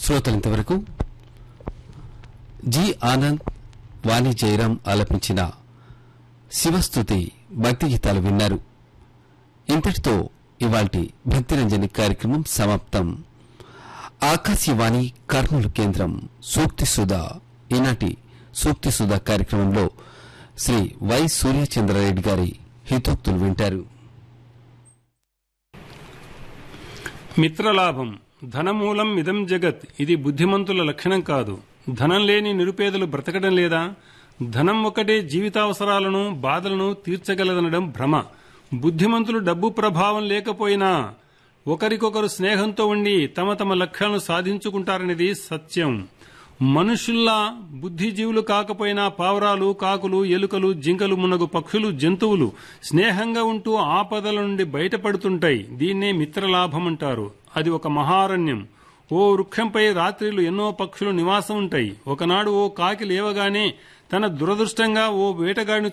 శ్రోతలింతవరకు G Anand Vani Jayaram ఆలపించిన శివస్తుతి భక్తి గీతాలు విన్నారు ఇంతటితో ఇవాల్టి భక్తిరంజని కార్యక్రమం సమాప్తం ఆకాశవాణి కర్నూలు కేంద్రం సూక్తి సుధా ఈనాటి సూక్తి సుధా కార్యక్రమంలో శ్రీ వై సూర్యచంద్రారెడ్డి గారి హితోక్తులు వింటారు మిత్రలాభం ధనమూలం ఇదం జగత్ ఇది బుద్ధిమంతుల లక్షణం కాదు ధనం లేని నిరుపేదలు బ్రతకడం లేదా ధనం ఒకటే జీవితావసరాలను బాధలను తీర్చగలదనడం భ్రమ బుద్ధిమంతులు డబ్బు ప్రభావం లేకపోయినా ఒకరికొకరు స్నేహంతో ఉండి తమ తమ లక్ష్యాలను సాధించుకుంటారనేది సత్యం మనుషుల్లా బుద్ధిజీవులు కాకపోయినా పావురాలు కాకులు ఎలుకలు జింకలు మున్నగు పక్షులు జంతువులు స్నేహంగా ఉంటూ ఆపదల నుండి బయటపడుతుంటాయి దీన్నే మిత్రలాభం అంటారు అది ఒక మహారణ్యం ఓ వృక్షంపై రాత్రిలు ఎన్నో పక్షులు నివాసం ఉంటాయి ఒకనాడు ఓ కాకి లేవగానే తన దురదృష్టంగా ఓ వేటగాడిని